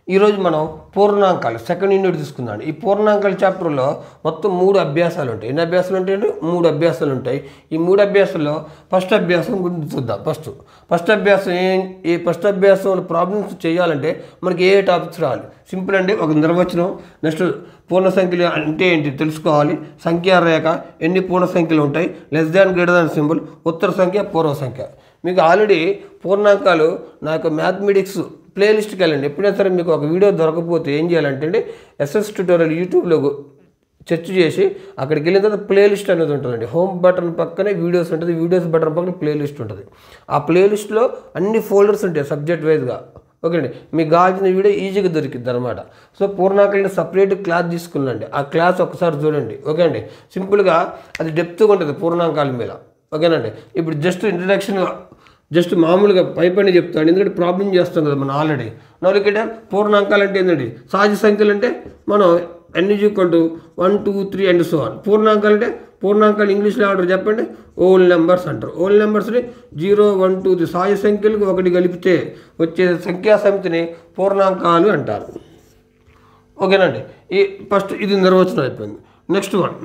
ఈరోజు మనం పూర్ణాంకాలు సెకండ్ యూనిట్ తీసుకుందాం ఈ పూర్ణాంకాల చాప్టర్లో మొత్తం మూడు అభ్యాసాలు ఉంటాయి ఎన్ని అభ్యాసాలు ఉంటాయంటే మూడు అభ్యాసాలు ఉంటాయి ఈ మూడు అభ్యాసాల్లో ఫస్ట్ అభ్యాసం గురించి చూద్దాం ఫస్ట్ ఫస్ట్ అభ్యాసం ఏం ఈ ఫస్ట్ అభ్యాసం ప్రాబ్లమ్స్ చేయాలంటే మనకి ఏ టాపిక్స్ రావాలి సింపుల్ అండి ఒక నిర్వచనం నెక్స్ట్ పూర్ణ సంఖ్యలు అంటే ఏంటి తెలుసుకోవాలి సంఖ్యారేఖ ఎన్ని పూర్ణ సంఖ్యలు ఉంటాయి less than greater than symbol ఉత్తర సంఖ్య పూర్వ సంఖ్య మీకు ఆల్రెడీ పూర్ణాంకాలు నా యొక్క మ్యాథమెటిక్స్ ప్లేలిస్ట్కి వెళ్ళండి ఎప్పుడైనా సరే మీకు ఒక వీడియో దొరకకపోతే ఏం చేయాలంటే అండి ఎస్ఎస్ ట్యూటోరియల్ యూట్యూబ్లో సెర్చ్ చేసి అక్కడికి వెళ్ళిన తర్వాత ప్లేలిస్ట్ అనేది ఉంటుందండి హోమ్ బటన్ పక్కనే వీడియోస్ ఉంటుంది వీడియోస్ బటన్ పక్కన ప్లేలిస్ట్ ఉంటుంది ఆ ప్లేలిస్ట్లో అన్ని ఫోల్డర్స్ ఉంటాయి సబ్జెక్ట్ వైజ్గా ఓకే అండి మీకు కావాల్సిన వీడియో ఈజీగా దొరికిద్ది అనమాట సో పూర్ణాకల్ని సపరేట్ క్లాస్ తీసుకున్నాండి ఆ క్లాస్ ఒకసారి చూడండి ఓకే అండి సింపుల్గా అది డెప్త్గా ఉంటుంది పూర్ణాంకాల మీద ఓకేనండి ఇప్పుడు జస్ట్ ఇంట్రడక్షన్ జస్ట్ మామూలుగా పై పని చెప్తాను ఎందుకంటే ప్రాబ్లం చేస్తాం కదా మనం ఆల్రెడీ నవలికట పూర్ణాంకాలు అంటే ఏంటండి సహజ సంఖ్యలు అంటే మనం ఎన్ని చూకుంటూ one two three and so on పూర్ణాంకాలు అంటే పూర్ణాంకాలు ఇంగ్లీష్లో ఆర్డర్ చెప్పండి ఓల్ నెంబర్స్ అంటారు ఓల్ నెంబర్స్ని జీరో వన్ టూ త్రీ సహజ సంఖ్యలకు ఒకటి కలిపితే వచ్చే సంఖ్యా సమితిని పూర్ణాంకాలు అంటారు ఓకేనండి ఈ ఫస్ట్ ఇది నిర్వచనం అయిపోయింది నెక్స్ట్ వన్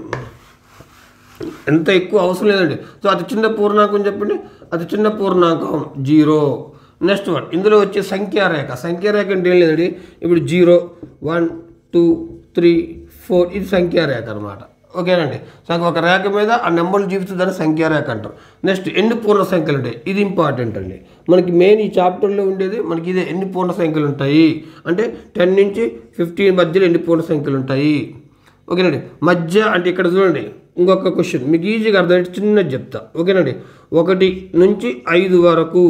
ఎంత ఎక్కువ అవసరం లేదండి సో అతి చిన్న పూర్ణాంకం చెప్పండి అతి చిన్న పూర్ణాంకం జీరో నెక్స్ట్ వన్ ఇందులో వచ్చే సంఖ్యారేఖ సంఖ్యారేఖ అంటే ఏం లేదండి ఇప్పుడు zero one two three four ఇది సంఖ్యారేఖ అనమాట ఓకేనండి సో ఒక రేఖ మీద ఆ నెంబర్లు చూపిస్తుందని సంఖ్యారేఖ అంటారు నెక్స్ట్ ఎన్ని పూర్ణ సంఖ్యలు ఉంటాయి ఇది ఇంపార్టెంట్ అండి మనకి మెయిన్ ఈ చాప్టర్లో ఉండేది మనకి ఇదే ఎన్ని పూర్ణ సంఖ్యలు ఉంటాయి అంటే టెన్ నుంచి ఫిఫ్టీన్ మధ్యలో ఎన్ని పూర్ణ సంఖ్యలు ఉంటాయి ఓకేనండి మధ్య అంటే ఇక్కడ చూడండి ఇంకొక క్వశ్చన్ మీకు ఈజీగా అర్థమయ్యే చిన్నది చెప్తా ఓకేనండి ఒకటి నుంచి ఐదు వరకు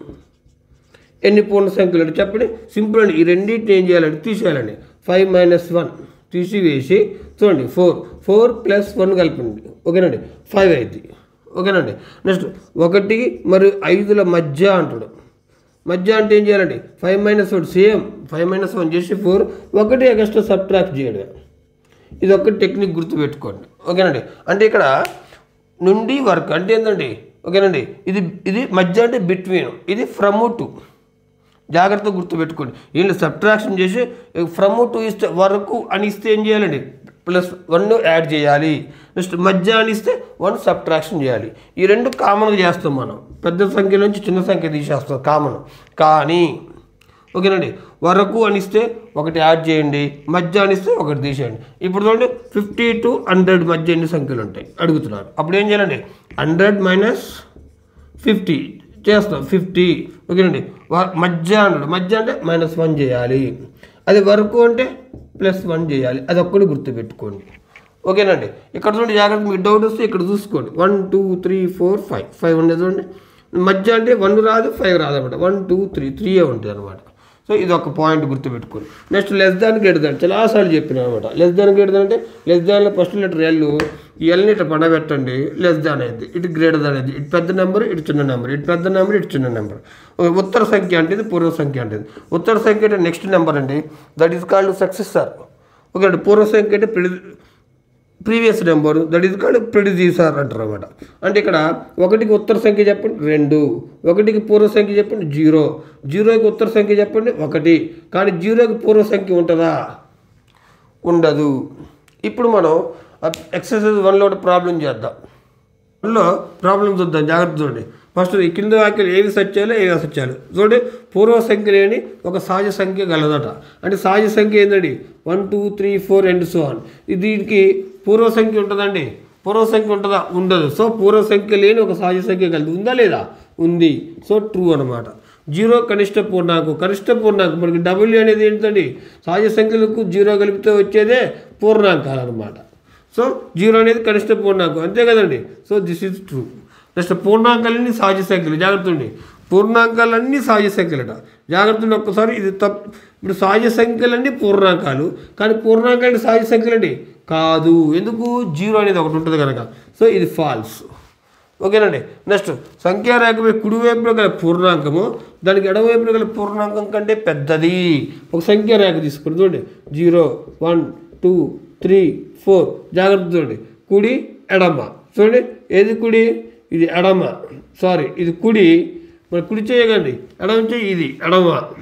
ఎన్ని పూర్ణ సంఖ్యలు అంటే చెప్పండి సింపుల్ అండి ఈ రెండింటిని ఏం చేయాలంటే తీసేయాలండి ఫైవ్ మైనస్ వన్ తీసివేసి చూడండి ఫోర్ ఫోర్ ప్లస్ వన్ కలిపండి ఓకేనండి ఫైవ్ అయింది ఓకేనండి నెక్స్ట్ ఒకటి మరియు ఐదుల మధ్య అంటాడు మధ్య అంటే ఏం చేయాలండి five minus one same five minus one చేసి ఫోర్ ఒకటి ఎగస్ట్రా సబ్ట్రాక్ట్ చేయడం ఇది ఒక టెక్నిక్ గుర్తుపెట్టుకోండి ఓకేనండి అంటే ఇక్కడ నుండి వర్క్ అంటే ఏంటండి ఓకేనండి ఇది ఇది మధ్య అంటే బిట్వీన్ ఇది ఫ్రమ్ టు జాగ్రత్తగా గుర్తుపెట్టుకోండి వీళ్ళు సబ్ట్రాక్షన్ చేసి ఫ్రమ్ టు ఇస్తే వరకు అని ఇస్తే ఏం చేయాలండి ప్లస్ వన్ యాడ్ చేయాలి నెక్స్ట్ మధ్య అని ఇస్తే వన్ సబ్ట్రాక్షన్ చేయాలి ఈ రెండు కామన్గా చేస్తాం మనం పెద్ద సంఖ్య నుంచి చిన్న సంఖ్య తీసేస్తాం కామన్ కానీ ఓకేనండి వరకు అనిస్తే ఒకటి యాడ్ చేయండి మధ్య అనిస్తే ఒకటి తీసేయండి ఇప్పుడు చూడండి ఫిఫ్టీ టు హండ్రెడ్ మధ్య ఎన్ని సంఖ్యలు ఉంటాయి అడుగుతున్నారు అప్పుడు ఏం చేయాలండి హండ్రెడ్ మైనస్ ఫిఫ్టీ చేస్తాం ఫిఫ్టీ ఓకేనండి వ- మధ్య అన్నాడు మధ్య అంటే మైనస్ వన్ చేయాలి అది వరకు అంటే ప్లస్ వన్ చేయాలి అది ఒక్కటి గుర్తుపెట్టుకోండి ఓకేనండి ఇక్కడ చూడండి జాగ్రత్త మీకు డౌట్ వస్తే ఇక్కడ చూసుకోండి one two three four five five ఉండేది చూడండి మధ్య అంటే వన్ రాదు ఫైవ్ రాదు అనమాట వన్ టూ త్రీ త్రీయే ఉంటుంది అనమాట సో ఇది ఒక పాయింట్ గుర్తుపెట్టుకోండి next less than greater than చాలాసార్లు చెప్పిన అనమాట లెస్ దాన్ గ్రేటర్ దాన్ అంటే లెస్ దాన్లో ఫస్ట్ లెటర్ ఎల్ ఈ ఎల్ని ఇట్లా పడబెట్టండి లెస్ దాన్ అయింది ఇటు గ్రేటర్ దాన్ అయింది ఇటు పెద్ద నెంబర్ ఇటు చిన్న నెంబర్ ఇటు పెద్ద నెంబర్ ఇటు చిన్న నెంబర్ ఉత్తర సంఖ్య అంటే ఇది పూర్వ సంఖ్య అంటే ఇది. ఉత్తర సంఖ్య అంటే నెక్స్ట్ నెంబర్ అండి that is called successor okay అండి పూర్వ సంఖ్య అంటే ప్రిడి previous number that is called predecessor అంటారు అనమాట అంటే ఇక్కడ ఒకటికి ఉత్తర సంఖ్య చెప్పండి రెండు ఒకటికి పూర్వ సంఖ్య చెప్పండి జీరో జీరోకి ఉత్తర సంఖ్య చెప్పండి ఒకటి కానీ జీరోకి పూర్వ సంఖ్య ఉంటుందా ఉండదు ఇప్పుడు మనం ఎక్సర్సైజ్ వన్లో ప్రాబ్లం చేద్దాం వన్లో ప్రాబ్లం చూద్దాం జాగ్రత్త చూడండి ఫస్ట్ ఈ కింద వాక్యాలు ఏవి సత్యాలు ఏవి అసత్యాలు చూడండి పూర్వ సంఖ్య లేని ఒక సహజ సంఖ్య గలదట అంటే సహజ సంఖ్య ఏంటండి one two three four and so on దీనికి పూర్వ సంఖ్య ఉంటుందండి పూర్వ సంఖ్య ఉంటుందా ఉండదు సో పూర్వ సంఖ్య లేని ఒక సహజ సంఖ్య కలదు ఉందా లేదా ఉంది సో ట్రూ అనమాట జీరో కనిష్ట పూర్ణాంకం కనిష్ట పూర్ణాంకం మనకి డబ్ల్యూ అనేది ఏంటండి సహజ సంఖ్యలకు జీరో కలిపితే వచ్చేదే పూర్ణాంకాలు అనమాట సో జీరో అనేది కనిష్ట పూర్ణాంకం అంతే కదండి so this is true next పూర్ణాంకాలన్నీ సహజ సంఖ్యలు జాగ్రత్త ఉండి పూర్ణాంకాలన్నీ సహజ సంఖ్యలట జాగ్రత్త ఉండి ఒక్కసారి ఇది తప్పు ఇప్పుడు సహజ సంఖ్యలన్నీ పూర్ణాంకాలు కానీ పూర్ణాంకాలు సహజ సంఖ్యలండి కాదు ఎందుకు జీరో అనేది ఒకటి ఉంటుంది కనుక సో ఇది ఫాల్స్ ఓకేనండి నెక్స్ట్ సంఖ్యారేఖపై కుడివైపున గల పూర్ణాంకము దానికి ఎడవైపున గల పూర్ణాంకం కంటే పెద్దది ఒక సంఖ్యారేఖ తీసుకోండి చూడండి zero one two three four జాగ్రత్త చూడండి కుడి ఎడమ చూడండి ఏది కుడి ఇది ఎడమ సారీ ఇది కుడి మరి కుడి చేయకండి ఎడమ చేయి ఇది ఎడమ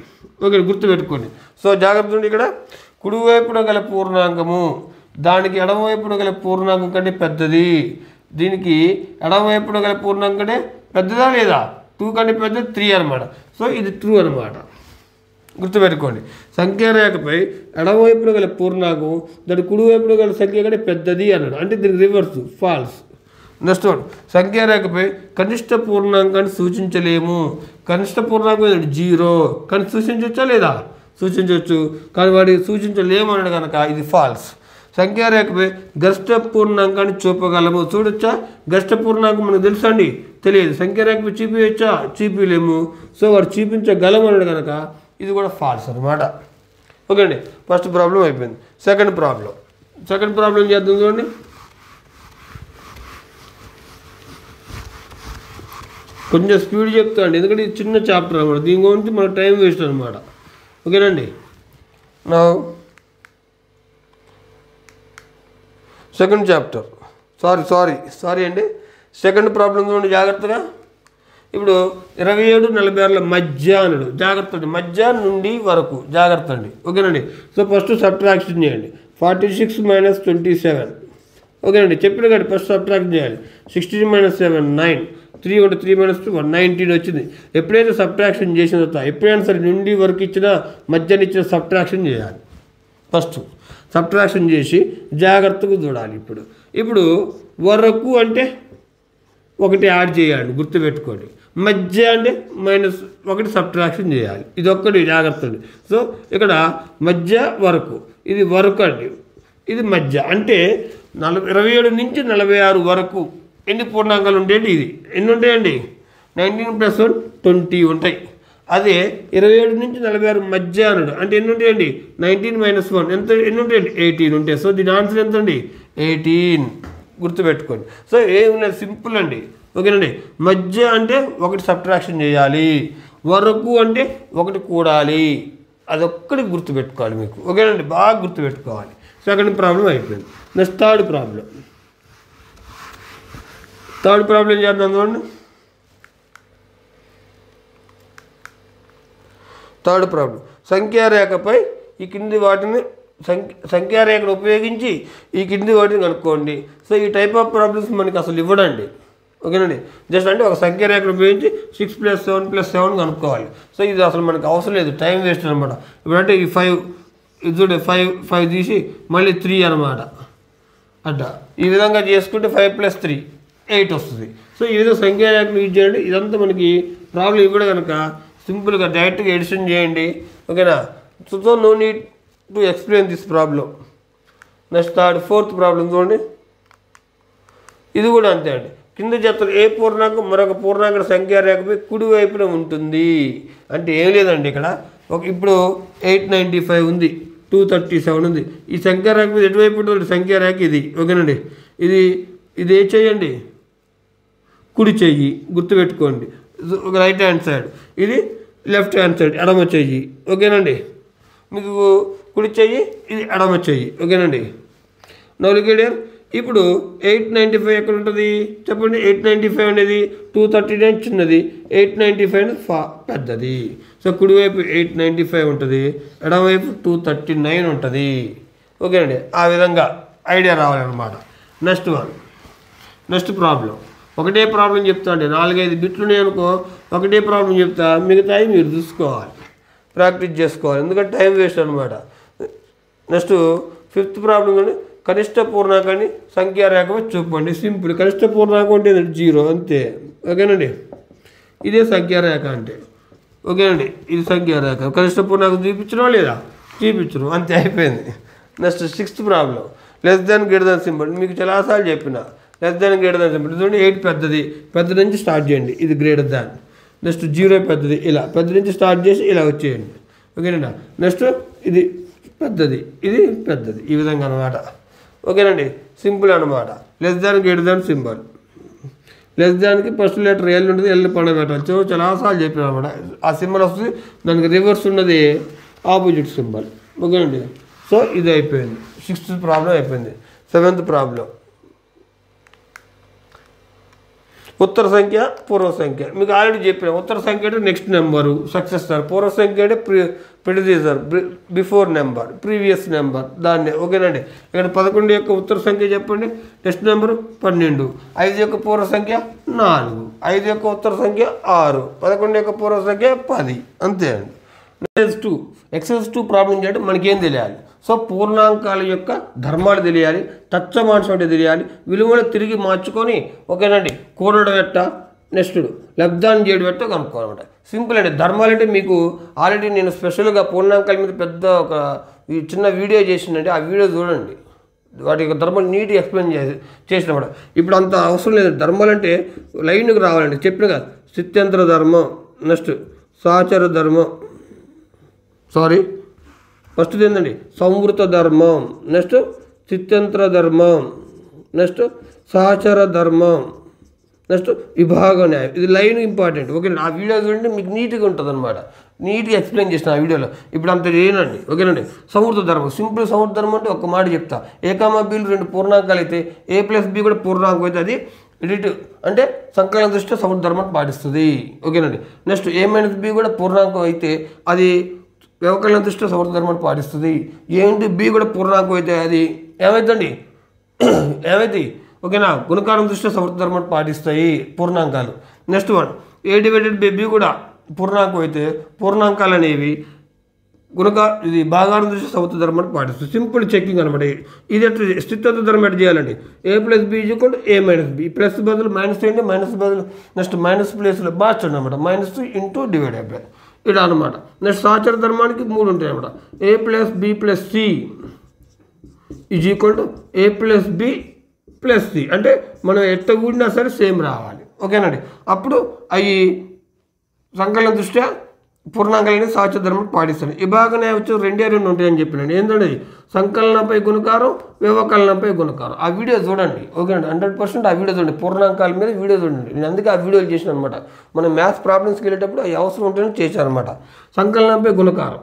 ఓకే గుర్తుపెట్టుకోండి సో జాగ్రత్త ఉండి ఇక్కడ కుడివైపున గల పూర్ణాంకము దానికి ఎడమవైపున గల పూర్ణాంకం కంటే పెద్దది దీనికి ఎడమవైపున గల పూర్ణాంకం కంటే పెద్దదా లేదా టూ కంటే పెద్దది త్రీ అనమాట సో ఇది ట్రూ అనమాట గుర్తుపెట్టుకోండి సంఖ్యారేఖపై ఎడమవైపున గల పూర్ణాంకం దాని కుడివైపున గల సంఖ్య కంటే పెద్దది అన్నాడు అంటే దీనికి రివర్స్ ఫాల్స్ నెక్స్ట్ వన్ సంఖ్యారేఖపై కనిష్ట పూర్ణాంకాన్ని సూచించలేము కనిష్ట పూర్ణాంకం ఏంటంటే జీరో కానీ సూచించవచ్చా లేదా సూచించవచ్చు కానీ వాడికి సూచించలేము అన్నాడు కనుక ఇది ఫాల్స్ సంఖ్యారేఖపై గరిష్ట పూర్ణాంకాన్ని చూపగలము చూడొచ్చా గరిష్ట పూర్ణాంకం మనకు తెలుసా అండి తెలియదు సంఖ్యారేఖపై చూపించచ్చా చూపించలేము సో వాడు చూపించగలము అన్నాడు కనుక ఇది కూడా ఫాల్స్ అనమాట ఓకే అండి ఫస్ట్ ప్రాబ్లం అయిపోయింది సెకండ్ ప్రాబ్లం సెకండ్ ప్రాబ్లం చేద్దాం చూడండి కొంచెం స్పీడ్ చెప్తా అండి ఎందుకంటే ఇది చిన్న చాప్టర్ అనమాట దీని గురించి మన టైం వేస్ట్ అనమాట ఓకేనండి నా second chapter sorry sorry sorry అండి సెకండ్ ప్రాబ్లం చూడండి జాగ్రత్తగా ఇప్పుడు ఇరవై ఏడు నలభై ఆరుల మధ్య అన్నాడు జాగ్రత్త అండి మధ్య నుండి వరకు జాగ్రత్త అండి ఓకేనండి సో ఫస్ట్ సబ్ట్రాక్షన్ చేయండి forty six minus twenty seven ఓకేనండి చెప్పిన కానీ ఫస్ట్ సబ్ట్రాక్షన్ చేయాలి sixteen minus seven nine three ఒకటి three minus two one nineteen వచ్చింది ఎప్పుడైతే సబ్ట్రాక్షన్ చేసిన తర్వాత ఎప్పుడైనా సరే నుండి వరకు ఇచ్చిన మధ్యన ఇచ్చిన సబ్ట్రాక్షన్ చేయాలి ఫస్ట్ సబ్ట్రాక్షన్ చేసి జాగ్రత్తగా చూడాలి ఇప్పుడు ఇప్పుడు వరకు అంటే ఒకటి యాడ్ చేయాలి గుర్తుపెట్టుకోండి మధ్య అంటే మైనస్ ఒకటి సబ్ట్రాక్షన్ చేయాలి ఇది ఒక్కటి జాగ్రత్త అండి సో ఇక్కడ మధ్య వరకు ఇది వరకు అండి ఇది మధ్య అంటే నలభై ఇరవై ఏడు నుంచి నలభై ఆరు వరకు ఎన్ని పూర్ణాంకాలు ఉంటాయండి ఇది ఎన్ని ఉంటాయండి నైన్టీన్ ప్లస్ వన్ ట్వంటీ ఉంటాయి అదే ఇరవై ఏడు నుంచి నలభై ఆరు మధ్య అన్నాడు అంటే ఎన్ని ఉంటాయండి నైన్టీన్ మైనస్ వన్ ఎంత ఎన్ని ఉంటాయండి ఎయిటీన్ ఉంటాయి సో దీని ఆన్సర్ ఎంత అండి ఎయిటీన్ గుర్తుపెట్టుకోండి సో ఏమున్నది సింపుల్ అండి ఓకేనండి మధ్య అంటే ఒకటి సబ్ట్రాక్షన్ చేయాలి వరకు అంటే ఒకటి కూడాలి అదొక్కటి గుర్తుపెట్టుకోవాలి మీకు ఓకేనండి బాగా గుర్తుపెట్టుకోవాలి సెకండ్ ప్రాబ్లం అయిపోయింది next third problem third problem చేద్దాం చూడండి థర్డ్ ప్రాబ్లం సంఖ్యారేఖపై ఈ కింది వాటిని సంఖ్య సంఖ్యారేఖను ఉపయోగించి ఈ కింది వాటిని కనుక్కోండి సో ఈ టైప్ ఆఫ్ ప్రాబ్లమ్స్ మనకి అసలు ఇవ్వడండి ఓకేనండి జస్ట్ అంటే ఒక సంఖ్యారేఖను ఉపయోగించి six plus seven plus seven కనుక్కోవాలి సో ఇది అసలు మనకు అవసరం లేదు టైం వేస్ట్ అనమాట ఇప్పుడంటే ఈ ఫైవ్ ఇది చూడండి ఫైవ్ ఫైవ్ తీసి మళ్ళీ త్రీ అనమాట అడ్డ ఈ విధంగా చేసుకుంటే ఫైవ్ ప్లస్ త్రీ ఎయిట్ వస్తుంది సో ఈ విధంగా సంఖ్యారేఖను యూజ్ చేయండి ఇదంతా మనకి ప్రాబ్లం ఇవ్వడం కనుక సింపుల్గా డైరెక్ట్గా ఎడిషన్ చేయండి ఓకేనా so so no need to explain this problem next third fourth problem చూడండి ఇది కూడా అంతే అండి కింద చెప్తారు ఏ పూర్ణాంకం మరొక పూర్ణాంక సంఖ్య రేఖపై కుడి వైపున ఉంటుంది అంటే ఏం లేదండి ఇక్కడ ఒక ఇప్పుడు ఎయిట్ నైంటీ ఫైవ్ ఉంది టూ థర్టీ సెవెన్ ఉంది ఈ సంఖ్య రేఖ మీద ఎటువైపు ఉంటుంది సంఖ్య రేఖ ఇది ఓకేనండి ఇది ఇది ఏ చేయండి కుడి చెయ్యి గుర్తుపెట్టుకోండి ఒక రైట్ హ్యాండ్ సైడ్ ఇది లెఫ్ట్ హ్యాండ్ సైడ్ ఎడమ చెయ్యి ఓకేనండి మీకు కుడి చెయ్యి ఇది ఎడమ చెయ్యి ఓకేనండి నౌలికేడియర్ ఇప్పుడు ఎయిట్ నైంటీ ఫైవ్ ఎక్కడ ఉంటుంది చెప్పండి ఎయిట్ నైంటీ ఫైవ్ అనేది టూ థర్టీ నైన్ చిన్నది ఎయిట్ నైంటీ ఫైవ్ అనేది ఫా పెద్దది సో కుడివైపు ఎయిట్ నైంటీ ఫైవ్ ఉంటుంది ఎడమవైపు టూ థర్టీ నైన్ ఉంటుంది ఓకేనండి ఆ విధంగా ఐడియా రావాలన్నమాట నెక్స్ట్ వన్ నెక్స్ట్ ప్రాబ్లం ఒకటే ప్రాబ్లం చెప్తా అండి నాలుగైదు బిట్లు ఉన్నాయి అనుకో ఒకటే ప్రాబ్లం చెప్తా మిగతాయి మీరు చూసుకోవాలి ప్రాక్టీస్ చేసుకోవాలి ఎందుకంటే టైం వేస్ట్ అనమాట నెక్స్ట్ ఫిఫ్త్ ప్రాబ్లం కానీ కనిష్ట పూర్ణాంకాన్ని సంఖ్యారేఖ చూపండి సింపుల్ కనిష్ట పూర్ణాంకం అంటే ఏంటంటే జీరో అంతే ఓకేనండి ఇదే సంఖ్యారేఖ అంటే ఓకేనండి ఇది సంఖ్యారేఖ కనిష్ట పూర్ణాంకం చూపించడం లేదా చూపించడం అంతే అయిపోయింది next sixth problem less than greater than symbol మీకు చాలాసార్లు చెప్పిన less than greater than symbol చూడండి ఎయిట్ పెద్దది పెద్ద నుంచి స్టార్ట్ చేయండి ఇది గ్రేటర్ దాన్ నెక్స్ట్ జీరో పెద్దది ఇలా పెద్ద నుంచి స్టార్ట్ చేసి ఇలా వచ్చేయండి ఓకేనండి నెక్స్ట్ ఇది పెద్దది ఇది పెద్దది ఈ విధంగా అనమాట ఓకేనండి సింపుల్ అనమాట less than greater than symbol less దానికి ఫస్ట్ లెటర్ ఎల్ ఉంటుంది ఎల్ పండుగ పెట్టాలి సో చాలాసార్లు చెప్పాను అనమాట ఆ సింబల్ వస్తుంది దానికి రివర్స్ ఉన్నది ఆపోజిట్ సింబల్ ఓకేనండి సో ఇది అయిపోయింది సిక్స్త్ ప్రాబ్లం అయిపోయింది సెవెంత్ ప్రాబ్లం ఉత్తర సంఖ్య పూర్వ సంఖ్య మీకు ఆల్రెడీ చెప్పిన ఉత్తర సంఖ్య అంటే నెక్స్ట్ నెంబరు సక్సెస్ పూర్వ సంఖ్య అంటే ప్రీ predecessor before number previous number దాన్ని ఓకేనండి ఇక్కడ పదకొండు యొక్క ఉత్తర సంఖ్య చెప్పండి నెక్స్ట్ నెంబర్ పన్నెండు ఐదు యొక్క పూర్వ సంఖ్య నాలుగు ఐదు యొక్క ఉత్తర సంఖ్య ఆరు పదకొండు యొక్క పూర్వ సంఖ్య పది అంతే అండి ఎక్సెస్ టూ ఎక్సెస్ టూ ప్రాబ్లం చేయడం మనకేం తెలియాలి సో పూర్ణాంకాల యొక్క ధర్మాలు తెలియాలి తత్వమాంసం అంటే తెలియాలి విలువలు తిరిగి మార్చుకొని ఓకేనండి కూడడం ఎట్ట నెక్స్ట్ లబ్ధాన్ని చేయడం ఎట్ట కనుక్కోవాలన్నమాట సింపుల్ అండి ధర్మాలు అంటే మీకు ఆల్రెడీ నేను స్పెషల్గా పూర్ణాంకాల మీద పెద్ద ఒక ఈ చిన్న వీడియో చేసిందంటే ఆ వీడియో చూడండి వాటి యొక్క ధర్మం నీట్గా ఎక్స్ప్లెయిన్ చేసి చేసినమాట ఇప్పుడు అంత అవసరం లేదు ధర్మాలు అంటే లైన్కి రావాలండి చెప్పిన కదా సిత్యంత్ర ధర్మం నెక్స్ట్ సాచర ధర్మం సారీ ఫస్ట్ ఏంటండి సంవృత ధర్మం నెక్స్ట్ చిత్యంత్ర ధర్మం నెక్స్ట్ సహచర ధర్మం నెక్స్ట్ విభాగ న్యాయం ఇది లైన్ ఇంపార్టెంట్ ఓకే ఆ వీడియో చూడండి మీకు నీట్గా ఉంటుంది అనమాట నీట్గా ఎక్స్ప్లెయిన్ చేసిన ఆ వీడియోలో ఇప్పుడు అంత చేయనండి ఓకేనండి సంవృత ధర్మం సింపుల్ సంవృత ధర్మం అంటే ఒక మాట చెప్తా ఏకామా బీలు రెండు పూర్ణాంకాలు అయితే ఏ ప్లస్ బి కూడా పూర్ణాంకం అయితే అది ఎడిట్ అంటే సంకలన దృష్ట్యా సముద్ర ధర్మం పాటిస్తుంది ఓకేనండి నెక్స్ట్ ఏ మైనస్ బి కూడా పూర్ణాంకం అయితే అది వ్యవకలన దృష్ట్యా సముద్ర ధర్మాన్ని పాటిస్తుంది ఏంటి బి కూడా పూర్ణాంకం అయితే అది ఏమైందండి ఏమైంది ఓకేనా గుణకారం దృష్ట్యా సముద్ర ధర్మాన్ని పాటిస్తాయి పూర్ణాంకాలు next one A divided by B కూడా పూర్ణాంకం అయితే పూర్ణాంకాలు అనేవి గుణక ఇది భాగాన్ని దృష్టి సౌత్ ధర్మాన్ని పాటిస్తుంది సింపుల్ చెక్కింగ్ అనమాట ఇది ఎట్లా స్థితత్వ ధర్మం ఎట్లా చేయాలండి A plus B equal A minus B plus బదులు మైనస్ ఏంటి మైనస్ బదులు నెక్స్ట్ మైనస్ ప్లేస్లో మార్చండి అనమాట మైనస్ ఇంటూ డివైడ్ అయిపోయి ఇలా అనమాట నెక్స్ట్ సాచర ధర్మానికి మూడు ఉంటాయి అనమాట A plus B plus C is equal to A plus B plus C అంటే మనం ఎట్ట కూడినా సరే సేమ్ రావాలి ఓకేనండి అప్పుడు అవి సంకలన దృష్ట్యా పూర్ణాంకాలని సాచ ధర్మం పాటిస్తాను ఈ భాగనే వచ్చి రెండే రెండు ఉంటాయని చెప్పినండి ఏంటంటే అది సంకలనంపై గుణకారం వ్యవకలనంపై గుణకారం ఆ వీడియో చూడండి ఓకేనండి హండ్రెడ్ పర్సెంట్ ఆ వీడియో చూడండి పూర్ణాంకాల మీద వీడియో చూడండి నేను అందుకే ఆ వీడియోలు చేసిన అనమాట మనం మ్యాథ్స్ ప్రాబ్లమ్స్కి వెళ్ళేటప్పుడు అవి అవసరం ఉంటేనే చేశాను అనమాట సంకలనంపై గుణకారం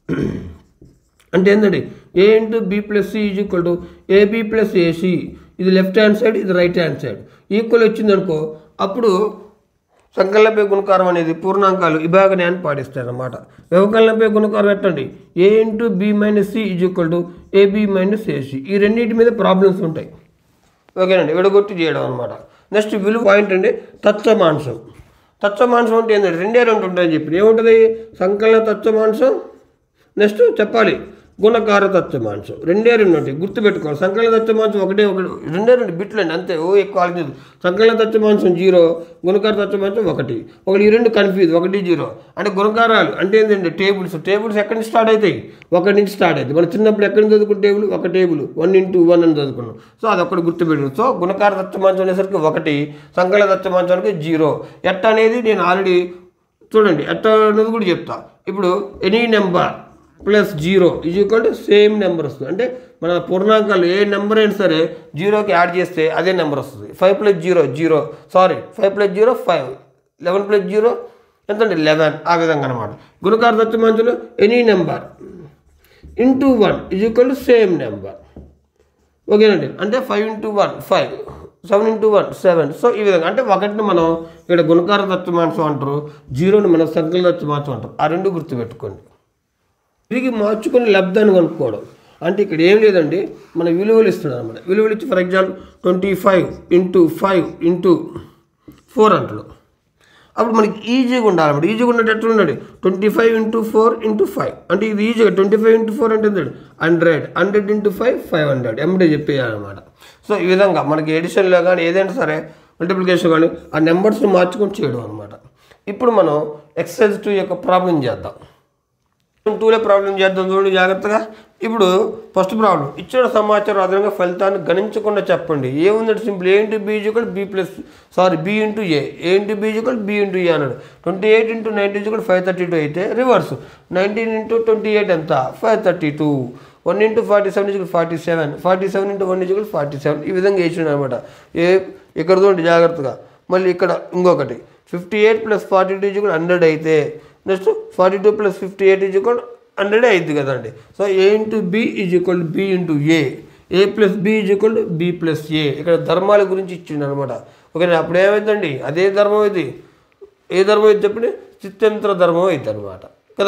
అంటే ఏంటండి A into B plus C is equal to AB plus AC ఇది లెఫ్ట్ హ్యాండ్ సైడ్ ఇది రైట్ హ్యాండ్ సైడ్ ఈక్వల్ వచ్చిందనుకో అప్పుడు సంకలనపై గుణకారం అనేది పూర్ణాంకాలు విభాగన్యాన్ని పాటిస్తారన్నమాట వ్యవకలనపై గుణకారం ఎట్టండి A into B minus C is equal to AB minus AC ఈ రెండింటి మీద ప్రాబ్లమ్స్ ఉంటాయి ఓకేనండి విడగొట్టి చేయడం అనమాట నెక్స్ట్ విలువ పాయింట్ అండి తత్వమాంసం తత్వమాంసం అంటే ఏంటంటే రెండే రెండు ఉంటాయని చెప్పి ఏముంటుంది సంకలన తత్వమాంసం నెక్స్ట్ చెప్పాలి గుణకార తత్వమాంసం రెండే రెండు ఉంటాయి గుర్తుపెట్టుకోవాలి సంకలన తత్వమాంసం ఒకటే ఒకటి రెండే రెండు బిట్లు అండి అంతే ఓ ఎక్కువ ఆలోచించదు సంకలన తత్వమాంసం జీరో గుణకార తత్వమాంసం ఒకటి ఒకటి ఈ రెండు కన్ఫ్యూజ్ ఒకటి జీరో అంటే గుణకారాలు అంటే ఏంటంటే టేబుల్స్ టేబుల్స్ ఎక్కడి నుంచి స్టార్ట్ అవుతాయి ఒకటి నుంచి స్టార్ట్ అవుతాయి మనం చిన్నప్పుడు ఎక్కడి నుంచి చదువుకున్న టేబుల్ ఒక టేబుల్ వన్ ఇంటూ వన్ అని చదువుకున్నాం సో అది ఒకటి గుర్తుపెట్టు సో గుణకార తత్వమాంసం అనేసరికి ఒకటి సంకలన తత్వమాంసానికి జీరో ఎట్ట అనేది నేను ఆల్రెడీ చూడంండి ఎట్ట అనేది కూడా చెప్తా ఇప్పుడు any number plus zero is equal to same number వస్తుంది అంటే మన పూర్ణాంకాలు ఏ నెంబర్ అయినా సరే జీరోకి యాడ్ చేస్తే అదే నెంబర్ వస్తుంది five plus zero zero sorry five plus zero five eleven plus zero ఎంతండి లెవెన్ ఆ విధంగా అనమాట గుణకార తత్వమంచులు any number into one is equal to same number ఓకేనండి అంటే five into one five seven into one seven so ఈ విధంగా అంటే ఒకటిని మనం ఇక్కడ గుణకార తత్వమాంసం అంటారు జీరోని మనం సంకల తత్వమాంసం అంటారు ఆ రెండు గుర్తుపెట్టుకోండి తిరిగి మార్చుకొని లబ్ధాన్ని కనుక్కోవడం అంటే ఇక్కడ ఏం లేదండి మన విలువలు ఇస్తున్నాడు అనమాట విలువలు ఇచ్చి for example twenty five into five into four అంటాడు అప్పుడు మనకి ఈజీగా ఉండాలన్నమాట ఈజీగా ఉండేటట్టు ఉండండి twenty five into four into five అంటే ఇది ఈజీగా ట్వంటీ ఫైవ్ ఇంటూ ఫోర్ అంటే ఎంత hundred hundred into five five hundred ఎంబడే చెప్పేయాలన్నమాట సో ఈ విధంగా మనకి ఎడిషన్లో కానీ ఏదైనా సరే మల్టిప్లికేషన్ కానీ ఆ నెంబర్స్ని మార్చుకొని చేయడం అనమాట ఇప్పుడు మనం ఎక్సైజ్ టూ యొక్క ప్రాబ్లం చేద్దాం టూలే ప్రాబ్లం చేద్దాం చూడండి జాగ్రత్తగా ఇప్పుడు ఫస్ట్ ప్రాబ్లం ఇచ్చిన సమాచారం ఆధారంగా ఫలితాన్ని గణించకుండా చెప్పండి ఏముందంటే simple A into B equal B plus sorry B into A A into B equal B into A అన్నాడు twenty eight into nineteen equal five thirty two అయితే reverse nineteen into twenty eight ఎంత five thirty two one into forty seven equal forty seven forty seven into one equal forty seven ఈ విధంగా వేసిండు అనమాట ఏ ఇక్కడ చూడండి జాగ్రత్తగా మళ్ళీ ఇక్కడ ఇంకొకటి fifty eight plus forty two equal hundred అయితే next forty two plus fifty eight is equal hundred అయింది కదండి so A into B is equal B into A A plus B is equal B plus A ఇక్కడ ధర్మాల గురించి ఇచ్చిండు అనమాట okay అప్పుడు ఏమైందండి అదే ధర్మం ఇది ఏ ధర్మం ఇది చెప్పండి చిత్యంత్ర ధర్మం అవుతుంది అనమాట కదా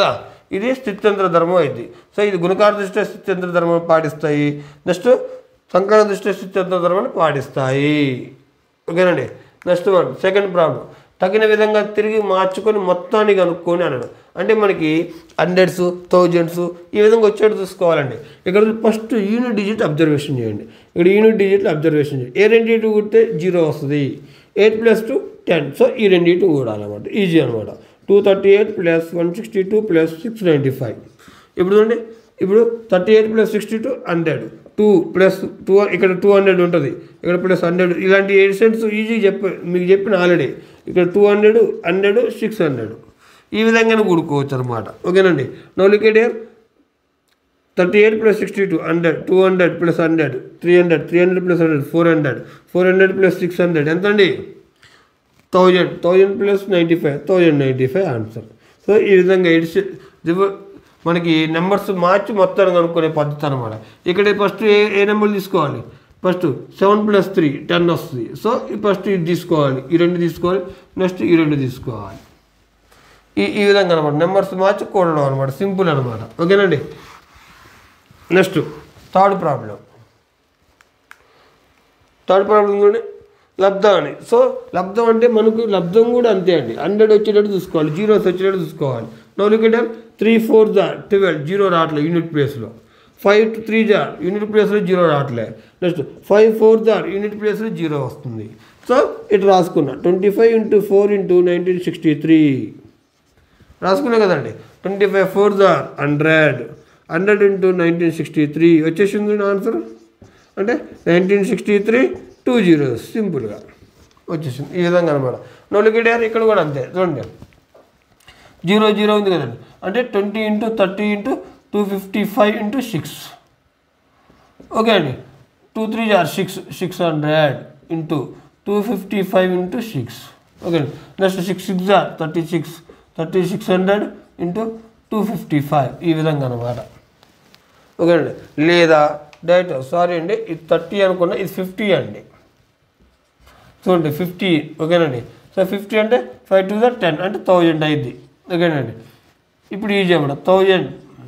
ఇది స్థిత్యంత్ర ధర్మం అయింది సో ఇది గుణకార దృష్ట్యా స్థిత్యంత్ర ధర్మం పాటిస్తాయి నెక్స్ట్ సంకలన దృష్ట్యా స్థిత్యంత్ర ధర్మాన్ని పాటిస్తాయి ఓకేనండి నెక్స్ట్ వన్ సెకండ్ ప్రాబ్లం తగిన విధంగా తిరిగి మార్చుకొని మొత్తాన్ని కనుక్కొని అన్నాడు అంటే మనకి హండ్రెడ్స్ థౌజండ్స్ ఈ విధంగా వచ్చేట్టు చూసుకోవాలండి ఇక్కడ ఫస్ట్ యూనిట్ డిజిట్ అబ్జర్వేషన్ చేయండి ఇక్కడ యూనిట్ డిజిట్ అబ్జర్వేషన్ చేయండి ఏ రెండింటి కుడితే జీరో వస్తుంది eight plus two ten so ఈ రెండింటి కూడాలన్నమాట ఈజీ అనమాట two thirty eight plus one sixty two plus six ninety five ఇప్పుడు చూడండి ఇప్పుడు thirty eight plus sixty two hundred two plus two ఇక్కడ టూ హండ్రెడ్ ఉంటుంది ఇక్కడ ప్లస్ హండ్రెడ్ ఇలాంటి ఎయిట్ సెంట్స్ ఈజీ చెప్ప మీకు చెప్పిన ఆల్రెడీ ఇక్కడ two hundred hundred six hundred ఈ విధంగానే కూడుకోవచ్చు అనమాట ఓకేనండి నౌలికేట్ ఇయర్ thirty eight plus sixty two hundred two hundred plus hundred three hundred three hundred plus hundred four hundred four hundred plus six hundred ఎంత అండి thousand thousand plus ninety five thousand ninety five answer so ఈ విధంగా Aedes మనకి numbers మార్చి మొత్తాన్ని కనుక్కునే పద్ధతి అనమాట ఇక్కడ first ఏ ఏ నెంబర్ తీసుకోవాలి first seven plus three ten వస్తుంది సో ఫస్ట్ ఇది తీసుకోవాలి ఈ రెండు తీసుకోవాలి నెక్స్ట్ ఈ రెండు తీసుకోవాలి ఈ ఈ విధంగా అనమాట నెంబర్స్ మార్చి కూడడం అనమాట సింపుల్ అనమాట ఓకేనండి next third problem third problem కూడా లబ్ధం అని సో లబ్ధం అంటే మనకు లబ్ధం కూడా అంతే అండి హండ్రెడ్ వచ్చేటట్టు చూసుకోవాలి జీరోస్ వచ్చేటట్టు చూసుకోవాలి నోలికేటర్ త్రీ ఫోర్ జా ట్వెల్వ్ జీరో రావట్లేదు యూనిట్ ప్లేస్లో ఫైవ్ త్రీ జా యూనిట్ ప్లేస్లో జీరో రావట్లే నెక్స్ట్ ఫైవ్ ఫోర్ జార్ యూనిట్ ప్లేస్లో జీరో వస్తుంది సో ఇటు రాసుకున్నా twenty five into four into nineteen sixty three రాసుకున్నా కదండి ట్వంటీ ఫైవ్ ఫోర్ జార్ hundred hundred into nineteen sixty three వచ్చేసింది ఆన్సర్ అంటే nineteen sixty three two zeros సింపుల్గా వచ్చేసింది ఈ విధంగా అనమాట నోలికేటర్ ఇక్కడ కూడా అంతే చూడండి జీరో జీరో ఉంది కదండి అంటే twenty into thirty into two fifty five into six okay అండి టూ త్రీ జార్ six six hundred into two fifty five into six okay అండి నెక్స్ట్ సిక్స్ సిక్స్ జార్ thirty six thirty six hundred into two fifty five ఈ విధంగా అనమాట okay అండి లేదా direct sorry అండి ఇది థర్టీ అనుకున్నా ఇది ఫిఫ్టీ అండి చూడండి ఫిఫ్టీ ఓకేనండి సో ఫిఫ్టీ అంటే ఫైవ్ టు ద టెన్ అంటే థౌజండ్ అయింది ఓకేనండి ఇప్పుడు ఈజీ అన్నమాట thousand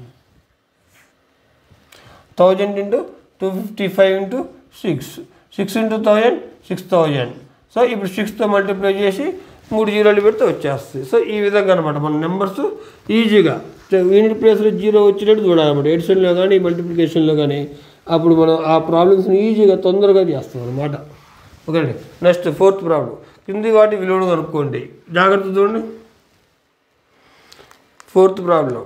thousand into two fifty five into six six into thousand six thousand so ఇప్పుడు సిక్స్తో మల్టిప్లై చేసి మూడు జీరోలు పెడితే వచ్చేస్తుంది సో ఈ విధంగా అనమాట మన నెంబర్స్ ఈజీగా యూనిట్ ప్లేస్లో జీరో వచ్చేటట్టు చూడాలన్నమాట ఎడిషన్లో కానీ మల్టిప్లికేషన్లో కానీ అప్పుడు మనం ఆ ప్రాబ్లమ్స్ని ఈజీగా తొందరగా చేస్తాం అనమాట ఓకే అండి నెక్స్ట్ ఫోర్త్ ప్రాబ్లం కింది వాటి విలువను కనుక్కోండి జాగ్రత్త చూడండి ఫోర్త్ ప్రాబ్లం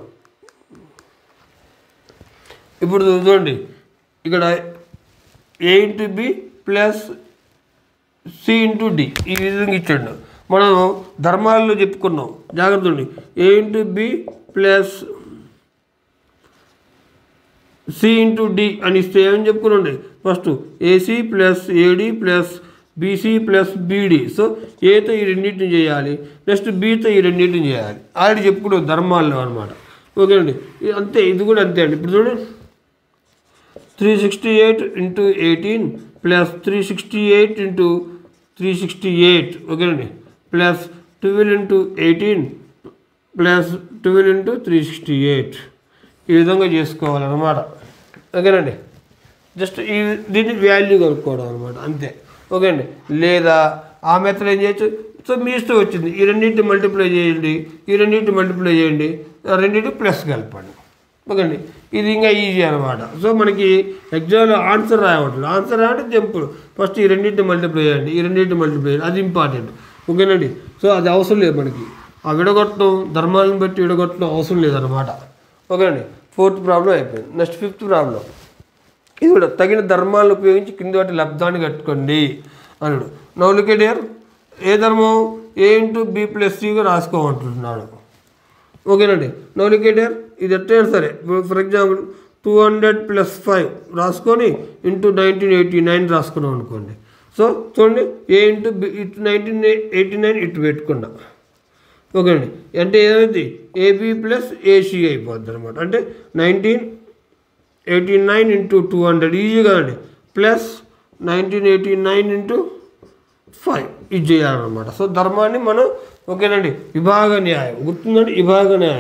ఇప్పుడు చూడండి ఇక్కడ A into B plus C into D ఈ విధంగా ఇచ్చాడు మనం ధర్మాల్లో చెప్పుకున్నాం జాగ్రత్త ఉండి A into B plus C into D అని ఇస్తే ఏమని చెప్పుకున్నాండి first AC plus AD plus BC plus BD so ఏతో ఈ రెండింటిని చేయాలి నెక్స్ట్ బీతో ఈ రెండింటిని చేయాలి ఆల్రెడీ చెప్పుకున్నాం ధర్మాల్లో అనమాట ఓకేనండి ఇది అంతే ఇది కూడా అంతే అండి ఇప్పుడు చూడండి three sixty eight into eighteen plus three sixty eight into three sixty eight ఓకేనండి plus twelve into eighteen plus twelve into three sixty eight ఈ విధంగా చేసుకోవాలన్నమాట ఓకేనండి జస్ట్ ఈ దీన్ని వాల్యూ కనుక్కోవడం అనమాట అంతే ఓకే అండి లేదా ఆ మెథడ్ ఏం చేయొచ్చు సో మీ ఇష్టం వచ్చింది ఈ రెండింటిని మల్టిప్లై చేయండి ఈ రెండింటిని మల్టిప్లై చేయండి ఆ రెండింటి ప్లస్ కలపండి ఓకే అండి ఇది ఇంకా ఈజీ అనమాట సో మనకి ఎగ్జామ్లో ఆన్సర్ రాయవట్లేదు ఆన్సర్ రాయంటే జంపులు ఫస్ట్ ఈ రెండింటిని మల్టిప్లై చేయండి ఈ రెండింటిని మల్టిప్లై చేయండి అది ఇంపార్టెంట్ ఓకేనండి సో అది అవసరం లేదు మనకి ఆ విడగొట్టడం ధర్మాలను బట్టి విడగొట్టడం అవసరం లేదనమాట ఓకే అండి ఫోర్త్ ప్రాబ్లం అయిపోయింది నెక్స్ట్ ఫిఫ్త్ ప్రాబ్లం ఇది కూడా తగిన ధర్మాలను ఉపయోగించి కింది వాటి లబ్ధాన్ని కట్టుకోండి అన్నాడు నౌలికేడియర్ ఏ ధర్మం ఏ ఇంటూ బి ప్లస్ సిగా రాసుకోమంటున్నాడు ఓకేనండి నౌలికేడియర్ ఇది ఎట్టయినా సరే for example two hundred plus five రాసుకొని ఇంటూ నైన్టీన్ ఎయిటీ నైన్ రాసుకున్నాం అనుకోండి సో చూడండి ఏ ఇంటూ బి ఇటు నైన్టీన్ ఎయిటీ నైన్ ఇటు పెట్టుకున్నా ఓకే అండి అంటే ఏదైతే ఏబి ప్లస్ ఏసీ అయిపోద్ది అనమాట అంటే nineteen eighty nine into two hundred ఈజీగా అండి plus nineteen eighty nine into five ఇది చేయాలన్నమాట సో ధర్మాన్ని మనం ఓకేనండి విభాగ న్యాయం గుర్తుందండి విభాగ న్యాయం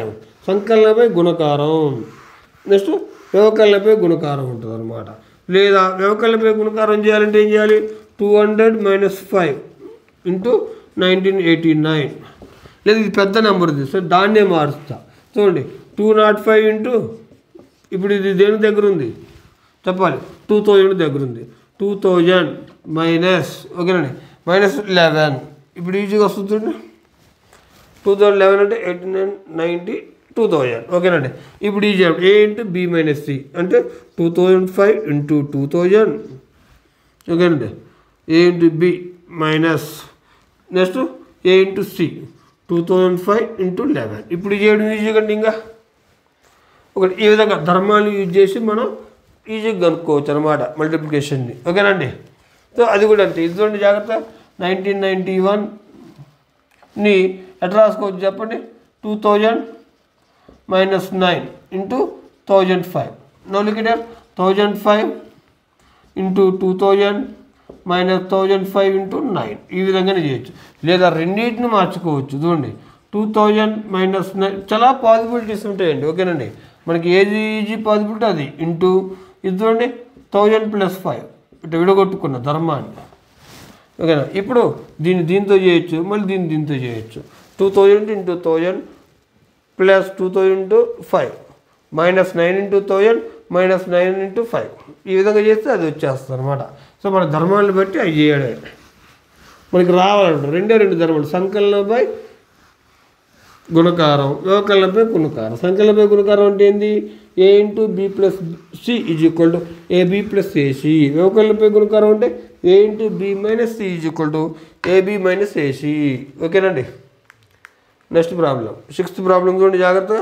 సంకలనపై గుణకారం నెక్స్ట్ వ్యవకలనపై గుణకారం ఉంటుంది అనమాట లేదా వ్యవకలనపై గుణకారం చేయాలంటే ఏం చేయాలి two hundred minus five into nineteen eighty nine లేదా ఇది పెద్ద నెంబర్ ఇది సో దాన్నే మారుస్తా చూడండి టూ నాట్ ఫైవ్ ఇంటూ ఇప్పుడు ఇది దేని దగ్గర ఉంది చెప్పాలి టూ థౌజండ్ దగ్గర ఉంది టూ థౌజండ్ మైనస్ ఓకేనండి మైనస్ లెవెన్ ఇప్పుడు ఈజీగా వస్తుంది చూడండి టూ థౌజండ్ లెవెన్ అంటే eighty nine ninety two thousand ఓకేనండి ఇప్పుడు easy A into B minus C అంటే two thousand five into two thousand ఓకేనండి A into B minus next A into C two thousand five into eleven ఇప్పుడు ఇది చేయడం easy కండి ఇంకా ఒకటి ఈ విధంగా ధర్మాలు యూజ్ చేసి మనం ఈజీగా కనుక్కోవచ్చు అనమాట మల్టిప్లికేషన్ని ఓకేనండి సో అది కూడా అంతే ఇది చూడండి జాగ్రత్త నైన్టీన్ నైంటీ వన్ని ఎట్లా రాసుకోవచ్చు చెప్పండి two thousand minus nine into thousand five నో లిఖిటర్ thousand five into two thousand minus thousand five into nine ఈ విధంగానే చేయొచ్చు లేదా రెండింటిని మార్చుకోవచ్చు చూడండి టూ థౌజండ్ మైనస్ నైన్ చాలా పాసిబిలిటీస్ ఉంటాయండి ఓకేనండి మనకి ఏది ఈజీ పాసిబిలిటీ అది ఇంటూ ఇది చూడండి థౌజండ్ ప్లస్ ఫైవ్ ఇటు విడగొట్టుకున్న ధర్మాన్ని ఓకేనా ఇప్పుడు దీన్ని దీంతో చేయొచ్చు మళ్ళీ దీన్ని దీంతో చేయొచ్చు two thousand into thousand plus two thousand into five minus nine into thousand minus nine into five ఈ విధంగా చేస్తే అది వచ్చేస్తుంది అనమాట సో మన ధర్మాలను బట్టి అవి చేయడమే మనకి రావాలంట రెండే రెండు ధర్మాలు సంకలనపై గుణకారం వ్యవకలనపై గుణకారం సంకలనపై గుణకారం అంటే ఏంది A into B plus C is equal to AB plus AC వ్యవకలనపై గుణకారం అంటే A into B minus C is equal to AB minus AC ఓకేనండి నెక్స్ట్ ప్రాబ్లం సిక్స్త్ ప్రాబ్లం చూడండి జాగ్రత్తగా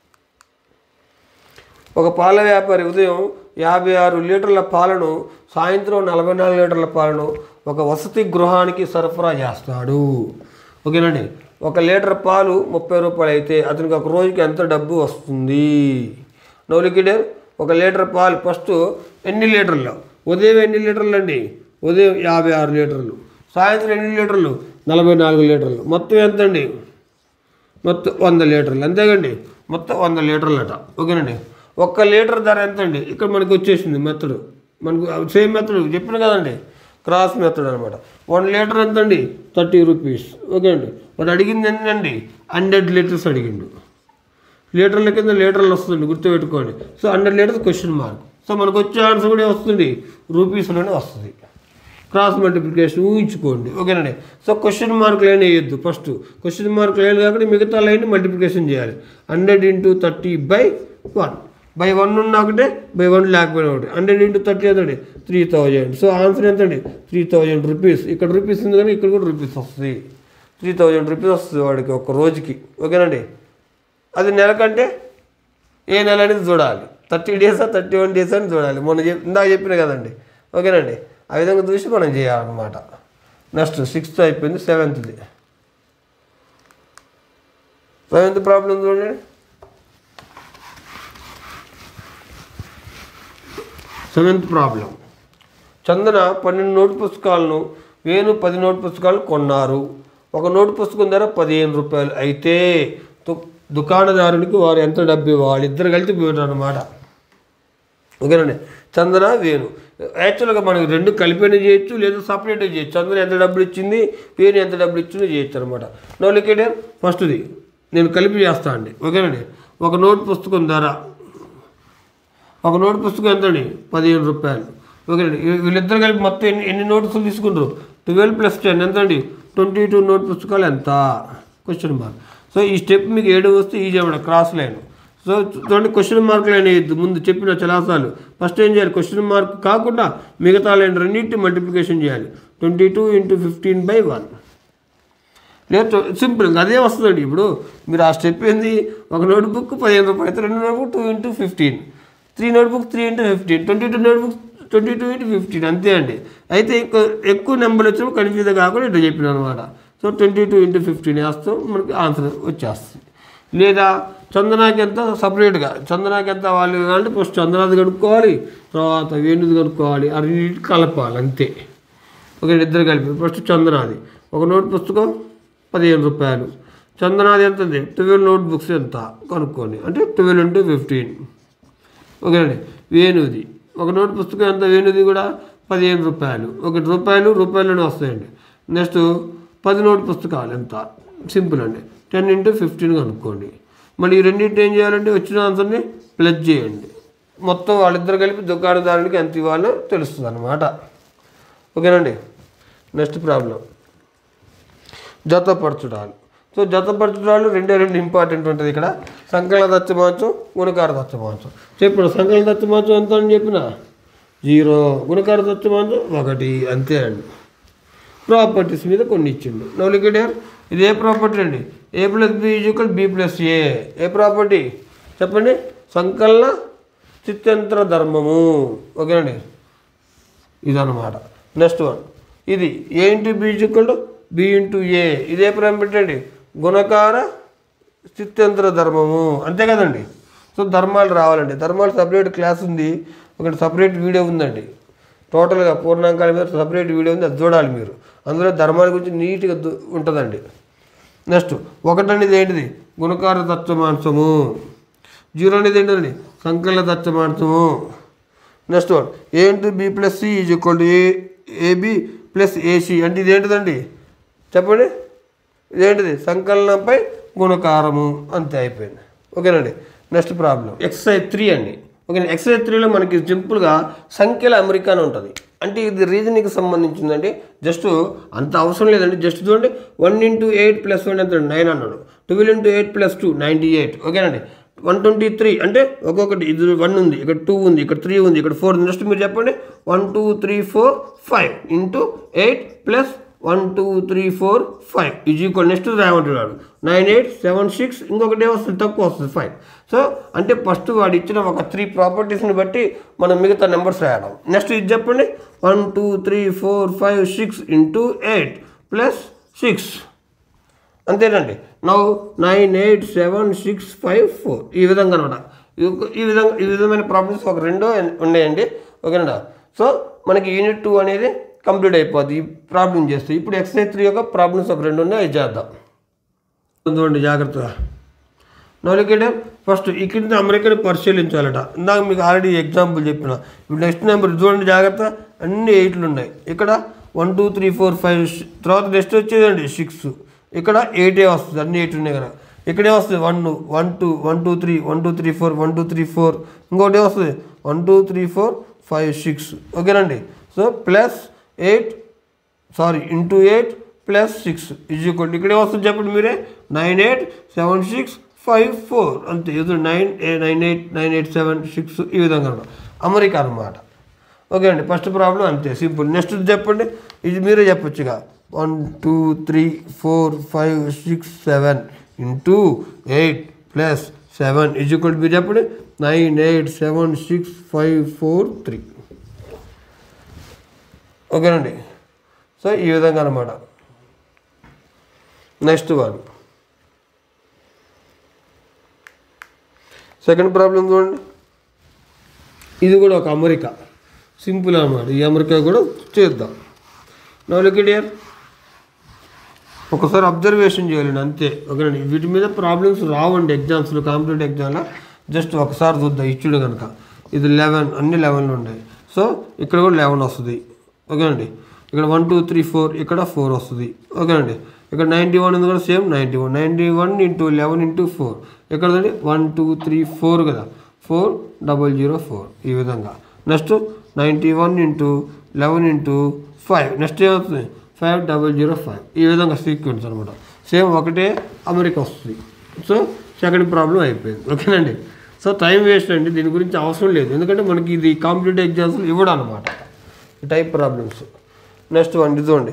ఒక పాల వ్యాపారి ఉదయం యాభై ఆరు లీటర్ల పాలను సాయంత్రం నలభై నాలుగు లీటర్ల పాలను ఒక వసతి గృహానికి సరఫరా చేస్తాడు ఓకేనండి ఒక లీటర్ పాలు ముప్పై రూపాయలు అయితే అతనికి ఒక రోజుకి ఎంత డబ్బు వస్తుంది నోలికిడర్ ఒక లీటర్ పాలు ఫస్ట్ ఎన్ని లీటర్లు ఉదయం ఎన్ని లీటర్లు అండి ఉదయం యాభై ఆరు లీటర్లు సాయంత్రం ఎన్ని లీటర్లు నలభై నాలుగు లీటర్లు మొత్తం ఎంత అండి మొత్తం వంద లీటర్లు అంతేకండి మొత్తం వంద లీటర్లు అట ఓకేనండి ఒక్క లీటర్ ధర ఎంత అండి ఇక్కడ మనకు వచ్చేసింది మెత్తడు మనకు సేమ్ మెత్తడు చెప్పిన కదండి క్రాస్ మెథడ్ అనమాట వన్ లీటర్ ఎంత అండి థర్టీ రూపీస్ ఓకే అండి వాడు అడిగింది ఏంటండి హండ్రెడ్ లీటర్స్ అడిగిండు లీటర్ల కింద లీటర్లు వస్తుంది గుర్తుపెట్టుకోండి so hundred litres question mark so మనకు వచ్చే ఆన్సర్ కూడా వస్తుంది రూపీస్లోనే వస్తుంది క్రాస్ మల్టిప్లికేషన్ ఊహించుకోండి ఓకేనండి సో క్వశ్చన్ మార్క్ లైన్ వేయొద్దు ఫస్ట్ క్వశ్చన్ మార్క్ లైన్ కాకుండా మిగతా లైన్ మల్టిప్లికేషన్ చేయాలి hundred into thirty by one by one ఉన్న ఒకటే బై వన్ లేకపోయినా ఒకటి హండ్రెడ్ ఇంటూ థర్టీ ఎంతండి త్రీ థౌజండ్ సో ఆన్సర్ ఎంతండి త్రీ థౌజండ్ రూపీస్ ఇక్కడ రూపీస్ ఉంది కానీ ఇక్కడ కూడా రూపీస్ వస్తుంది త్రీ థౌజండ్ రూపీస్ వస్తుంది వాడికి ఒక రోజుకి ఓకేనండి అది నెలకంటే ఏ నెల అనేది చూడాలి థర్టీ డేసా థర్టీ వన్ డేస్ అని చూడాలి మొన్న చెప్ ఇందాక చెప్పిన కదండి ఓకేనండి ఆ విధంగా చూసి మనం చేయాలన్నమాట నెక్స్ట్ సిక్స్త్ అయిపోయింది సెవెంత్ది సెవెంత్ ప్రాబ్లం చూడండి సెవెంత్ ప్రాబ్లం చందన పన్నెండు నోటు పుస్తకాలను వేణు పది నోటు పుస్తకాలు కొన్నారు ఒక నోటు పుస్తకం ధర పదిహేను రూపాయలు అయితే దు- దుకాణదారునికి వారు ఎంత డబ్బు ఇవ్వాలి ఇద్దరు కలిసి పోయినారు అనమాట ఓకేనండి చందన వేణు యాక్చువల్గా మనకి రెండు కలిపిన చేయొచ్చు లేదా సపరేట్గా చేయొచ్చు చందన ఎంత డబ్బులు ఇచ్చింది వేణు ఎంత డబ్బులు ఇచ్చిందో చేయొచ్చు అనమాట నో లికేటర్ ఫస్ట్ది నేను కలిపి చేస్తా అండి ఓకేనండి ఒక నోట్ పుస్తకం ధర ఒక నోట్ పుస్తకం ఎంత అండి పదిహేను రూపాయలు ఓకేనండి వీ- వీళ్ళిద్దరు కలిపి మొత్తం ఎన్ని ఎన్ని నోట్స్లు తీసుకుంటారు ట్వెల్వ్ ప్లస్ టెన్ ఎంత అండి ట్వంటీ టూ నోట్ పుస్తకాలు ఎంత క్వశ్చన్ మార్క్ సో ఈ స్టెప్ మీకు ఏడు వస్తే ఈజీ అవ్వడం క్రాస్ లైన్ సో చూడండి క్వశ్చన్ మార్క్ లైన్ వేయద్దు ముందు చెప్పిన చలాసాలు ఫస్ట్ ఏం చేయాలి క్వశ్చన్ మార్క్ కాకుండా మిగతా లైన్ రెండింటి మల్టిప్లికేషన్ చేయాలి twenty two into fifteen by one లేదు సింపుల్ ఇంకా అదే వస్తుందండి ఇప్పుడు మీరు ఆ స్టెప్ ఏంది ఒక నోట్బుక్ పదిహేను రూపాయలు అయితే రెండు notebook two into fifteen three notebook three into fifteen twenty two notebook twenty two into fifteen అంతే అండి అయితే ఎక్కువ ఎక్కువ నెంబర్ వచ్చినప్పుడు కన్ఫ్యూజ్ కాకుండా ఇట్లా చెప్పిన అనమాట so twenty two into fifteen వేస్తాం మనకి ఆన్సర్ వచ్చేస్తుంది లేదా చందనాకి ఎంత సపరేట్గా చందనాకి ఎంత వాళ్ళు అంటే ఫస్ట్ చందనాది కనుక్కోవాలి తర్వాత వేణుది కనుక్కోవాలి ఆ రెండింటికి కలపాలి అంతే ఒక ఇద్దరు కలిపి ఫస్ట్ చందనాది ఒక నోట్ పుస్తకం పదిహేను రూపాయలు చందనాది ఎంత ఉంది ట్వెల్వ్ నోట్ బుక్స్ ఎంత కనుక్కోండి అంటే ట్వెల్వ్ ఇంటూ ఫిఫ్టీన్ ఓకేనండి వేణుది ఒక నోట్ పుస్తకం ఎంత వేణుది కూడా పదిహేను రూపాయలు ఒకటి రూపాయలు రూపాయలునే వస్తాయండి నెక్స్ట్ పది నోట్ పుస్తకాలు ఎంత సింపుల్ అండి టెన్ ఇంటూ ఫిఫ్టీన్ కనుక్కోండి మళ్ళీ ఈ రెండింటి ఏం చేయాలంటే వచ్చిన ఆన్సర్ని ప్లస్ చేయండి మొత్తం వాళ్ళిద్దరు కలిపి దుకాణదారునికి ఎంత ఇవ్వాలో తెలుస్తుంది అనమాట ఓకేనండి నెక్స్ట్ ప్రాబ్లం జతపరచుడాలు సో జతపరచుడాలు రెండే రెండు ఇంపార్టెంట్ ఉంటుంది ఇక్కడ సంకలన దచ్చమాంచం గుణకార దచ్చమాంచం చెప్పిన సంకలన దచ్చమాంచం ఎంత అని చెప్పిన జీరో గుణకార దచ్చమాంచం ఒకటి అంతే అండి ప్రాపర్టీస్ మీద కొన్ని ఇచ్చిండు నవలికెడియర్ ఇది ఏ ప్రాపర్టీ అండి A plus B equal B plus A ఏ ప్రాపర్టీ చెప్పండి సంకలన చిత్యంత్ర ధర్మము ఓకేనండి ఇదన్నమాట నెక్స్ట్ వన్ ఇది A into B equal B into A ఇదే ప్రాపర్టీ అండి గుణకార స్థిత్యంత్ర ధర్మము అంతే కదండి సో ధర్మాలు రావాలండి ధర్మాలు సపరేట్ క్లాస్ ఉంది ఒకటి సపరేట్ వీడియో ఉందండి టోటల్గా పూర్ణాంకాల మీద సపరేట్ వీడియో ఉంది అది చూడాలి మీరు అందులో ధర్మాల గురించి నీట్గా దు- ఉంటుందండి నెక్స్ట్ ఒకటి అనేది ఏంటిది గుణకార దత్తమాంసము జీరో అనేది ఏంటండి సంకలన దత్తమాంసము next one A into B plus C is equal to A AB plus AC అంటే ఇదేంటిదండి చెప్పండి ఇదేంటిది సంకలనంపై గుణకారము అంతే అయిపోయింది ఓకేనండి నెక్స్ట్ ప్రాబ్లం ఎక్సైజ్ త్రీ అండి ఓకే ఎక్సైజ్ త్రీలో మనకి సింపుల్గా సంఖ్యల అమెరికా అని ఉంటుంది అంటే ఇది రీజనింగ్కి సంబంధించిందండి జస్ట్ అంత అవసరం లేదండి జస్ట్ చూడండి one into eight plus one ఎంత నైన్ అన్నాడు twelve into eight plus two ninety eight ఓకేనండి వన్ ట్వంటీ త్రీ అంటే ఒక్కొక్కటి ఇది వన్ ఉంది ఇక్కడ టూ ఉంది ఇక్కడ త్రీ ఉంది ఇక్కడ ఫోర్ ఉంది నెక్స్ట్ మీరు చెప్పండి one two three four five into eight plus one two three four five is equal next రాయమంటున్నాడు నైన్ ఎయిట్ సెవెన్ సిక్స్ ఇంకొకటి వస్తుంది తక్కువ వస్తుంది ఫైవ్ సో అంటే ఫస్ట్ వాడు ఇచ్చిన ఒక త్రీ ప్రాపర్టీస్ని బట్టి మనం మిగతా నెంబర్స్ రాయడం నెక్స్ట్ ఇది చెప్పండి one two three four five six into eight plus six అంతేనండి now nine eight seven six five four ఈ విధంగా అనమాట ఈ- ఈ విధంగా ఈ విధమైన ప్రాబ్లమ్స్ ఒక రెండో ఉన్నాయండి ఓకేనా సో మనకి యూనిట్ టూ అనేది కంప్లీట్ అయిపోద్ది ఈ ప్రాబ్లం చేస్తే ఇప్పుడు ఎక్సైజ్ త్రీ యొక్క ప్రాబ్లమ్స్ ఒక రెండు ఉన్నాయి అవి చేద్దాం చూడండి జాగ్రత్తగా నోలికేటే ఫస్ట్ ఈ కింద అమెరికన్ పరిశీలించాలట ఇందాక మీకు ఆల్రెడీ ఎగ్జాంపుల్ చెప్పిన ఇప్పుడు నెక్స్ట్ నెంబర్ చూడండి జాగ్రత్త అన్ని ఎయిట్లు ఉన్నాయి ఇక్కడ one two three four five తర్వాత నెక్స్ట్ వచ్చేదండి సిక్స్ ఇక్కడ ఎయిటే వస్తుంది అన్ని ఎయిట్ ఉన్నాయి కదా ఇక్కడే వస్తుంది one one two one two three one two three four one two three four ఇంకోటి వస్తుంది one two three four five six ఓకేనండి so plus eight sorry into eight plus six is equal ఇక్కడే వస్తుంది చెప్పండి మీరే nine eight seven six five four అంతే ఇది nine nine eight nine eight seven six ఈ విధంగా అన్నమాట అమెరికా అనమాట ఓకే అండి ఫస్ట్ ప్రాబ్లం అంతే సింపుల్ నెక్స్ట్ చెప్పండి ఇది మీరే చెప్పొచ్చుగా one two three four five six seven into eight plus seven is equal మీరు చెప్పండి nine eight seven six five four three ఓకేనండి సో ఈ విధంగా అనమాట నెక్స్ట్ వన్ సెకండ్ ప్రాబ్లం చూడండి ఇది కూడా ఒక అమెరికా సింపుల్ అన్నమాట ఈ అమెరికా కూడా చేద్దాం నవలికిడియర్ ఒకసారి అబ్జర్వేషన్ చేయాలండి అంతే ఓకేనండి వీటి మీద ప్రాబ్లమ్స్ రావండి ఎగ్జామ్స్లో కాంపిటేటివ్ ఎగ్జామ్లో జస్ట్ ఒకసారి చూద్దాం ఇచ్చుడు కనుక ఇది లెవెన్ అన్ని లెవెన్లు ఉన్నాయి సో ఇక్కడ కూడా లెవెన్ వస్తుంది ఓకేనండి ఇక్కడ వన్ టూ త్రీ ఫోర్ ఇక్కడ ఫోర్ వస్తుంది ఓకేనండి ఇక్కడ నైంటీ వన్ ఉంది కూడా same ninety one ninety one into eleven into four ఇక్కడ వన్ టూ త్రీ ఫోర్ కదా ఫోర్ డబల్ జీరో ఫోర్ ఈ విధంగా next ninety one into eleven into five next ఏమవుతుంది ఫైవ్ డబల్ జీరో ఫైవ్ ఈ విధంగా sequence అనమాట సేమ్ ఒకటే America వస్తుంది సో సెకండ్ ప్రాబ్లం అయిపోయింది ఓకేనండి సో టైం వేస్ట్ అండి దీని గురించి అవసరం లేదు ఎందుకంటే మనకి ఇది కాంపిటేటివ్ ఎగ్జామ్స్ ఇవ్వడం అనమాట టైప్ ప్రాబ్లమ్స్ నెక్స్ట్ వన్ ఇది చూడండి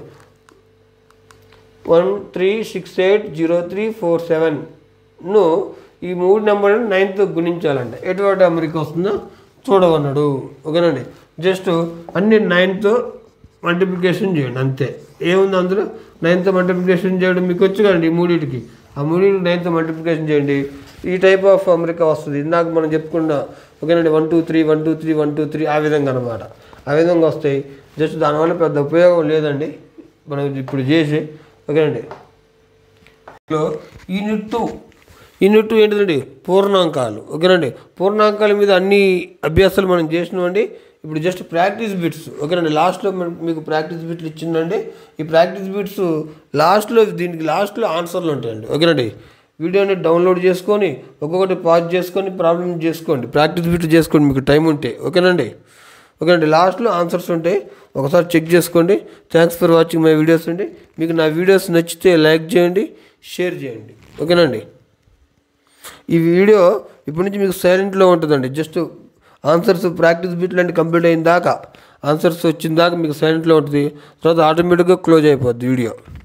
one three six eight zero three four సెవెన్ను ఈ మూడు నెంబర్ని నైన్త్ గుణించాలంట ఎటువంటి అమెరికా వస్తుందో చూడమన్నాడు ఓకేనండి జస్ట్ అన్ని నైన్త్ మల్టిప్లికేషన్ చేయండి అంతే ఏముంది అందులో నైన్త్ మల్టిప్లికేషన్ చేయడం మీకు వచ్చు కదండి ఈ మూడింటికి ఆ మూడింటికి నైన్త్ మల్టిప్లికేషన్ చేయండి ఈ టైప్ ఆఫ్ అమెరికా వస్తుంది ఇందాక మనం చెప్పుకున్న ఓకేనండి one two three one two three one two three ఆ విధంగా అనమాట ఆ విధంగా వస్తాయి జస్ట్ దానివల్ల పెద్ద ఉపయోగం లేదండి మనం ఇప్పుడు చేసి ఓకేనండి లో యూనిట్ టూ యూనిట్ టూ ఏంటిదండి పూర్ణాంకాలు ఓకేనండి పూర్ణాంకాల మీద అన్ని అభ్యాసాలు మనం చేసినామండి ఇప్పుడు జస్ట్ ప్రాక్టీస్ బిట్స్ ఓకేనండి లాస్ట్లో మన- మీకు ప్రాక్టీస్ బిట్లు ఇచ్చిందండి ఈ ప్రాక్టీస్ బిట్స్ లాస్ట్లో దీనికి లాస్ట్లో ఆన్సర్లు ఉంటాయండి ఓకేనండి వీడియోని డౌన్లోడ్ చేసుకొని ఒక్కొక్కటి పాజ్ చేసుకొని ప్రాబ్లం చేసుకోండి ప్రాక్టీస్ బిట్ చేసుకోండి మీకు టైం ఉంటే ఓకేనండి ఓకేనండి లాస్ట్లో ఆన్సర్స్ ఉంటాయి ఒకసారి చెక్ చేసుకోండి thanks for watching my videos అండి మీకు నా వీడియోస్ నచ్చితే లైక్ చేయండి షేర్ చేయండి ఓకేనండి ఈ వీడియో ఇప్పటి నుంచి మీకు సైలెంట్లో ఉంటుందండి జస్ట్ ఆన్సర్స్ ప్రాక్టీస్ బిట్లు అంటే కంప్లీట్ అయిన దాకా ఆన్సర్స్ వచ్చిన దాకా మీకు సైలెంట్లో ఉంటుంది తర్వాత ఆటోమేటిక్గా క్లోజ్ అయిపోద్ది వీడియో